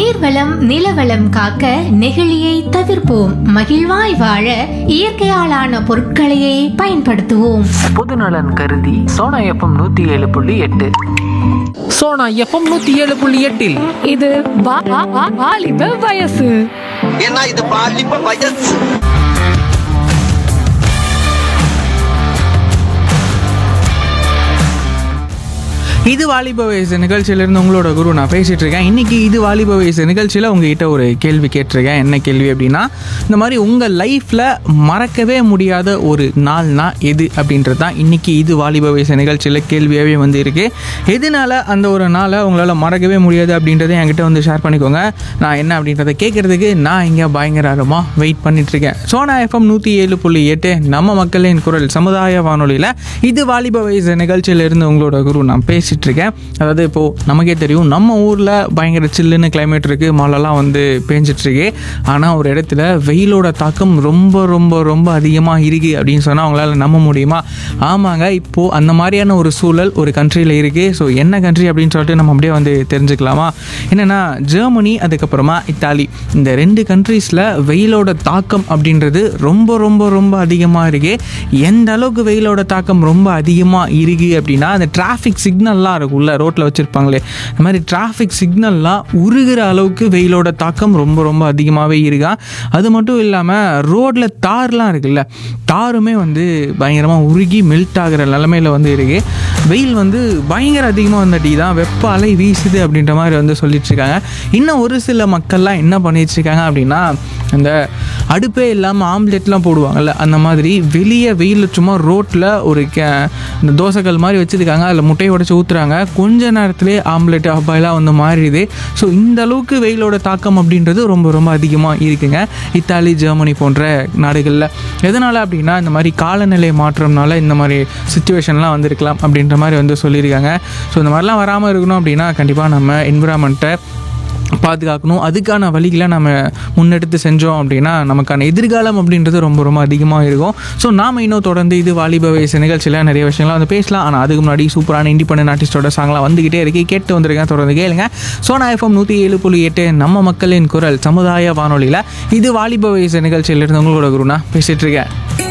நீர்வளம் நிலவளம் காக்க நெகிழியை தவிர்ப்போம் மகிழ்வாய் வாழ இயற்கையாலான பொருட்களையே பயன்படுத்துவோம் பொதுநலன் கருதி சோனா எஃப்எம் நூற்றி ஏழு புள்ளி எட்டு சோனா எஃப்எம் நூற்றி ஏழு புள்ளி எட்டில் இது வா- வா- வா- வாலிப வயசு ஏன்னா இது பாலிப்ப வயசு இது வாலிப வயசு நிகழ்ச்சியிலேருந்து உங்களோட குரு நான் பேசிகிட்டு இருக்கேன் இன்றைக்கி இது வாலிப வயசு நிகழ்ச்சியில் உங்ககிட்ட ஒரு கேள்வி கேட்டிருக்கேன் என்ன கேள்வி அப்படின்னா இந்த மாதிரி உங்கள் லைஃப்பில் மறக்கவே முடியாத ஒரு நாள்னா எது அப்படின்றது தான் இன்றைக்கி இது வாலிப வயசு நிகழ்ச்சியில் கேள்வியாகவே வந்து இருக்குது எதனால அந்த ஒரு நாளை உங்களால் மறக்கவே முடியாது அப்படின்றத என்கிட்ட வந்து ஷேர் பண்ணிக்கோங்க நான் என்ன அப்படின்றத கேட்குறதுக்கு நான் இங்கே பயங்கரமாக வெயிட் பண்ணிகிட்ருக்கேன் சோனா எஃப்எம் நூற்றி ஏழு புள்ளி எட்டு நம்ம மக்களின் குரல் சமுதாய வானொலியில் இது வாலிப வயசு நிகழ்ச்சியிலிருந்து உங்களோட குரு நான் பேசிகிட்டு இருக்கேன் அதாவது இப்போது நமக்கே தெரியும் நம்ம ஊரில் பயங்கர சில்லுன்னு கிளைமேட் இருக்குது மழைலாம் வந்து பேஞ்சிட்ருக்கு ஆனால் ஒரு இடத்துல வெயிலோட தாக்கம் ரொம்ப ரொம்ப ரொம்ப அதிகமாக இருக்குது அப்படின்னு சொன்னால் அவங்களால நம்ப முடியுமா ஆமாங்க இப்போது அந்த மாதிரியான ஒரு சூழல் ஒரு கண்ட்ரியில் இருக்குது ஸோ என்ன கண்ட்ரி அப்படின்னு சொல்லிட்டு நம்ம அப்படியே வந்து தெரிஞ்சுக்கலாமா என்னென்னா ஜெர்மனி அதுக்கப்புறமா இத்தாலி இந்த ரெண்டு கண்ட்ரீஸில் வெயிலோட தாக்கம் அப்படின்றது ரொம்ப ரொம்ப ரொம்ப அதிகமாக இருக்குது எந்த அளவுக்கு வெயிலோட தாக்கம் ரொம்ப அதிகமாக இருக்குது அப்படின்னா அந்த டிராஃபிக் சிக்னல்லாம் இருக்குல்ல ரோட்டில் வச்சுருப்பாங்களே இந்த மாதிரி டிராஃபிக் சிக்னல்லாம் உருகிற அளவுக்கு வெயிலோட தாக்கம் ரொம்ப ரொம்ப அதிகமாகவே இருக்கா அது மட்டும் இல்லாமல் ரோட்டில் தார்லாம் இருக்குல்ல தாருமே வந்து பயங்கரமாக உருகி மெல்ட் ஆகிற நிலமையில வந்து இருக்குது வெயில் வந்து பயங்கர அதிகமாக வந்துட்டி தான் வெப்ப அலை வீசுது அப்படின்ற மாதிரி வந்து சொல்லிட்டு இருக்காங்க இன்னும் ஒரு சில மக்கள்லாம் என்ன பண்ணிட்டு இருக்காங்க அப்படின்னா அந்த அடுப்பே இல்லாமல் ஆம்லெட்லாம் போடுவாங்கல்ல அந்த மாதிரி வெளியே வெயிலில் சும்மா ரோட்டில் ஒரு கே இந்த தோசைகள் மாதிரி வச்சுருக்காங்க அதில் முட்டையை உடச்சி ஊற்றுறாங்க கொஞ்ச நேரத்துலேயே ஆம்லெட் அப்பாயெல்லாம் வந்து மாறிடுது ஸோ இந்த அளவுக்கு வெயிலோட தாக்கம் அப்படின்றது ரொம்ப ரொம்ப அதிகமாக இருக்குங்க இத்தாலி ஜெர்மனி போன்ற நாடுகளில் எதனால் அப்படின்னா இந்த மாதிரி காலநிலை மாற்றம்னால இந்த மாதிரி சுச்சுவேஷன்லாம் வந்திருக்கலாம் அப்படின்ற மாதிரி வந்து சொல்லியிருக்காங்க ஸோ இந்த மாதிரிலாம் வராமல் இருக்கணும் அப்படின்னா கண்டிப்பாக நம்ம என்விரான்மெண்ட்டை பாதுகாக்கணும் அதுக்கான வழிகளை நம்ம முன்னெடுத்து செஞ்சோம் அப்படின்னா நமக்கான எதிர்காலம் அப்படின்றது ரொம்ப ரொம்ப அதிகமாக இருக்கும் ஸோ நாம் இன்னும் தொடர்ந்து இது வாலிப வயசு நிகழ்ச்சியில் நிறைய விஷயங்கள்லாம் வந்து பேசலாம் ஆனால் அதுக்கு முன்னாடி சூப்பரான இண்டிபெண்டன்ட் ஆர்டிஸ்டோட சாங்லாம் வந்துக்கிட்டே இருக்கு கேட்டு வந்திருக்கேன் தொடர்ந்து கேளுங்க சோனா எஃப்எம் நூற்றி ஏழு புள்ளி எட்டு நம்ம மக்களின் குரல் சமுதாய வானொலியில் இது வாலிப வயசு நிகழ்ச்சியிலிருந்து உங்களோட குருனா பேசிகிட்டு இருக்கேன்